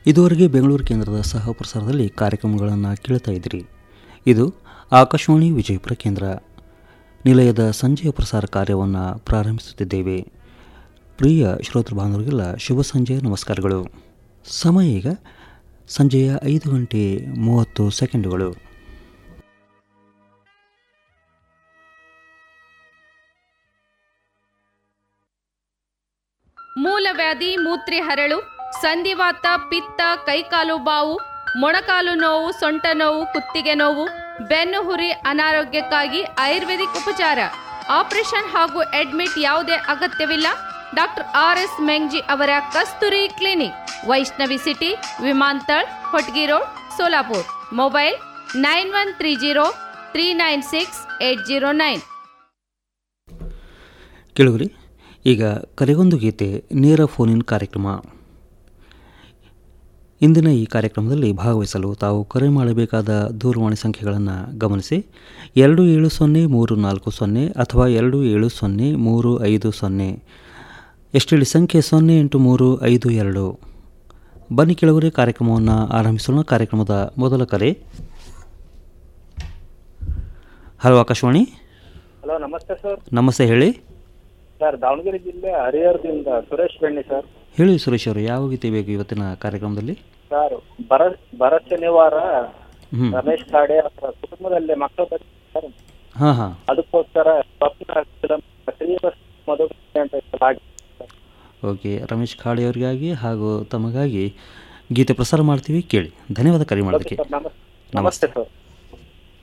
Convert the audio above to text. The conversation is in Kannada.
ಇದುವರೆಗೆ ಬೆಂಗಳೂರು ಕೇಂದ್ರದ ಸಹ ಪ್ರಸಾರದಲ್ಲಿ ಕಾರ್ಯಕ್ರಮಗಳನ್ನು ಕೇಳ್ತಾ ಇದ್ರಿ ಇದು ಆಕಾಶವಾಣಿ ವಿಜಯಪುರ ಕೇಂದ್ರ ನಿಲಯದ ಸಂಜೆಯ ಪ್ರಸಾರ ಕಾರ್ಯವನ್ನು ಪ್ರಾರಂಭಿಸುತ್ತಿದ್ದೇವೆ ಪ್ರಿಯ ಶ್ರೋತೃ ಬಾಂಧವರಿಗೆಲ್ಲ ಶುಭ ಸಂಜೆ ನಮಸ್ಕಾರಗಳು ಸಮಯ ಈಗ ಸಂಜೆಯ ಐದು ಗಂಟೆ ಮೂವತ್ತು ಸೆಕೆಂಡುಗಳು ಮೂಲವ್ಯಾಧಿ ಮೂತ್ರಿ ಹರಳು ಸಂಧಿವಾತ ಪಿತ್ತ ಕೈಕಾಲು ಬಾವು ಮೊಣಕಾಲು ನೋವು ಸೊಂಟ ನೋವು ಕುತ್ತಿಗೆ ನೋವು ಬೆನ್ನು ಹುರಿ ಅನಾರೋಗ್ಯಕ್ಕಾಗಿ ಆಯುರ್ವೇದಿಕ್ ಉಪಚಾರ ಆಪರೇಷನ್ ಹಾಗೂ ಅಡ್ಮಿಟ್ ಯಾವುದೇ ಅಗತ್ಯವಿಲ್ಲ ಡಾಕ್ಟರ್ ಆರ್ ಎಸ್ ಮೆಂಗ್ಜಿ ಅವರ ಕಸ್ತೂರಿ ಕ್ಲಿನಿಕ್ ವೈಷ್ಣವಿ ಸಿಟಿ ವಿಮಾಂತಳ್ Hotgi road Solapur mobile nine one three zero three nine six eight zero nine ಕೇಳುವರಿ ಈಗ ಕರೆಗೊಂದು ಗೀತೆ ನೇರ ಫೋನಿನ್ ಕಾರ್ಯಕ್ರಮ ಇಂದಿನ ಈ ಕಾರ್ಯಕ್ರಮದಲ್ಲಿ ಭಾಗವಹಿಸಲು ತಾವು ಕರೆ ಮಾಡಬೇಕಾದ ದೂರವಾಣಿ ಸಂಖ್ಯೆಗಳನ್ನು ಗಮನಿಸಿ ಎರಡು ಏಳು ಸೊನ್ನೆ ಮೂರು ನಾಲ್ಕು ಸೊನ್ನೆ ಅಥವಾ ಎರಡು ಏಳು ಸೊನ್ನೆ ಮೂರು ಐದು ಸೊನ್ನೆ ಎಷ್ಟೇಳಿ ಸಂಖ್ಯೆ ಸೊನ್ನೆ ಎಂಟು ಮೂರು ಐದು ಎರಡು ಬನ್ನಿ ಕೆಳಗರೆ ಕಾರ್ಯಕ್ರಮವನ್ನು ಆರಂಭಿಸೋಣ ಕಾರ್ಯಕ್ರಮದ ಮೊದಲ ಕರೆ ಹಲೋ ಆಕಾಶವಾಣಿ ಹಲೋ ನಮಸ್ತೆ ಸರ್ ನಮಸ್ತೆ ಹೇಳಿ ಸರ್ ದಾವಣಗೆರೆ ಜಿಲ್ಲೆ ಹರಿಹರದಿಂದ ಸುರೇಶ್ ಬೆಣ್ಣಿ ಸರ್ ಹೇಳಿ ಸುರೇಶ್ ಅವರು ಯಾವ ಗೀತೆ ಬೇಕು ಇವತ್ತಿನ ಕಾರ್ಯಕ್ರಮದಲ್ಲಿ ಸರ್ ಬರ ಬರ ಶನಿವಾರ ಹ್ಞೂ ರಮೇಶ್ ಕಾಡೆ ಅವರ ಕುಟುಂಬದಲ್ಲಿ ಮಕ್ಕಳು ಬರ್ತಾರೆ ಸರ್ ಹಾಂ ಹಾಂ ಅದಕ್ಕೋಸ್ಕರ ಸ್ವಪ್ನ film ಶ್ರೀವತ್ಸ ಮಧುಮತಿ ಅಂತ ಹೆಸರು ಹಾಕಿ ಸರ್. ಓಕೆ ರಮೇಶ್ ಖಾಡೆ ಅವರಿಗಾಗಿ ಹಾಗೂ ತಮಗಾಗಿ ಗೀತೆ ಪ್ರಸಾರ ಮಾಡ್ತೀವಿ ಕೇಳಿ ಧನ್ಯವಾದ ಕರೆ ಓಕೆ ಮಾಡೋದಕ್ಕೆ ಸರ್ ನಮಸ್ತೆ ನಮಸ್ತೆ ಸರ್